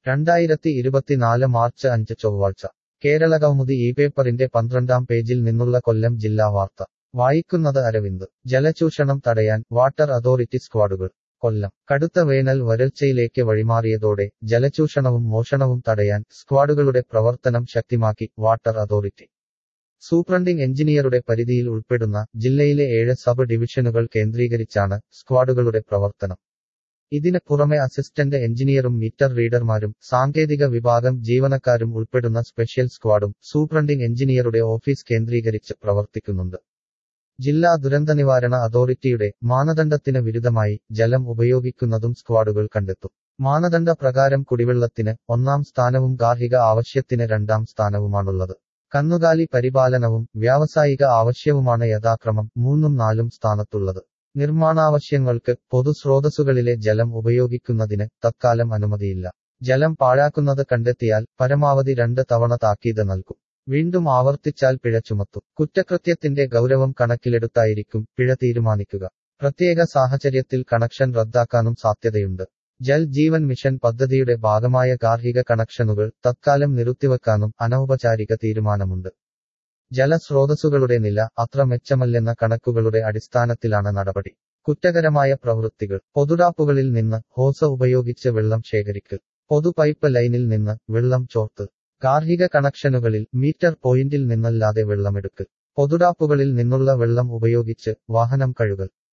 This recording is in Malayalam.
രണ്ടായിരത്തി ഇരുപത്തിനാല് മാർച്ച് അഞ്ച് ചൊവ്വാഴ്ച കേരളകൗമുദി ഈ പേപ്പറിന്റെ പന്ത്രണ്ടാം പേജിൽ നിന്നുള്ള കൊല്ലം ജില്ലാ വാർത്ത വായിക്കുന്നത് അരവിന്ദ് ജലചൂഷണം തടയാൻ വാട്ടർ അതോറിറ്റി സ്ക്വാഡുകൾ കൊല്ലം കടുത്ത വേനൽ വരൾച്ചയിലേക്ക് വഴിമാറിയതോടെ ജലചൂഷണവും മോഷണവും തടയാൻ സ്ക്വാഡുകളുടെ പ്രവർത്തനം ശക്തിമാക്കി വാട്ടർ അതോറിറ്റി സൂപ്രണ്ടിംഗ് എഞ്ചിനീയറുടെ പരിധിയിൽ ഉൾപ്പെടുന്ന ജില്ലയിലെ ഏഴ് സബ് ഡിവിഷനുകൾ കേന്ദ്രീകരിച്ചാണ് സ്ക്വാഡുകളുടെ പ്രവർത്തനം ഇതിന് പുറമെ അസിസ്റ്റന്റ് എഞ്ചിനീയറും മീറ്റർ റീഡർമാരും സാങ്കേതിക വിഭാഗം ജീവനക്കാരും ഉൾപ്പെടുന്ന സ്പെഷ്യൽ സ്ക്വാഡും സൂപ്രണ്ടിംഗ് എഞ്ചിനീയറുടെ ഓഫീസ് കേന്ദ്രീകരിച്ച് പ്രവർത്തിക്കുന്നുണ്ട് ജില്ലാ ദുരന്തനിവാരണ അതോറിറ്റിയുടെ മാനദണ്ഡത്തിന് വിരുദ്ധമായി ജലം ഉപയോഗിക്കുന്നതും സ്ക്വാഡുകൾ കണ്ടെത്തും മാനദണ്ഡ പ്രകാരം കുടിവെള്ളത്തിന് ഒന്നാം സ്ഥാനവും ഗാർഹിക ആവശ്യത്തിന് രണ്ടാം സ്ഥാനവുമാണുള്ളത് കന്നുകാലി പരിപാലനവും വ്യാവസായിക ആവശ്യവുമാണ് യഥാക്രമം മൂന്നും നാലും സ്ഥാനത്തുള്ളത് നിർമ്മാണാവശ്യങ്ങൾക്ക് പൊതുസ്രോതസ്സുകളിലെ ജലം ഉപയോഗിക്കുന്നതിന് തത്കാലം അനുമതിയില്ല ജലം പാഴാക്കുന്നത് കണ്ടെത്തിയാൽ പരമാവധി രണ്ട് തവണ താക്കീത് നൽകും വീണ്ടും ആവർത്തിച്ചാൽ പിഴ ചുമത്തും കുറ്റകൃത്യത്തിന്റെ ഗൗരവം കണക്കിലെടുത്തായിരിക്കും പിഴ തീരുമാനിക്കുക പ്രത്യേക സാഹചര്യത്തിൽ കണക്ഷൻ റദ്ദാക്കാനും സാധ്യതയുണ്ട് ജൽ ജീവൻ മിഷൻ പദ്ധതിയുടെ ഭാഗമായ ഗാർഹിക കണക്ഷനുകൾ തത്കാലം നിർത്തിവെക്കാനും അനൗപചാരിക തീരുമാനമുണ്ട് ജലസ്രോതസ്സുകളുടെ നില അത്ര മെച്ചമല്ലെന്ന കണക്കുകളുടെ അടിസ്ഥാനത്തിലാണ് നടപടി കുറ്റകരമായ പ്രവൃത്തികൾ പൊതുടാപ്പുകളിൽ നിന്ന് ഹോസ ഉപയോഗിച്ച് വെള്ളം ശേഖരിക്കൽ പൊതു പൈപ്പ് ലൈനിൽ നിന്ന് വെള്ളം ചോർത്ത് ഗാർഹിക കണക്ഷനുകളിൽ മീറ്റർ പോയിന്റിൽ നിന്നല്ലാതെ വെള്ളമെടുക്കൽ പൊതുടാപ്പുകളിൽ നിന്നുള്ള വെള്ളം ഉപയോഗിച്ച് വാഹനം കഴുകൽ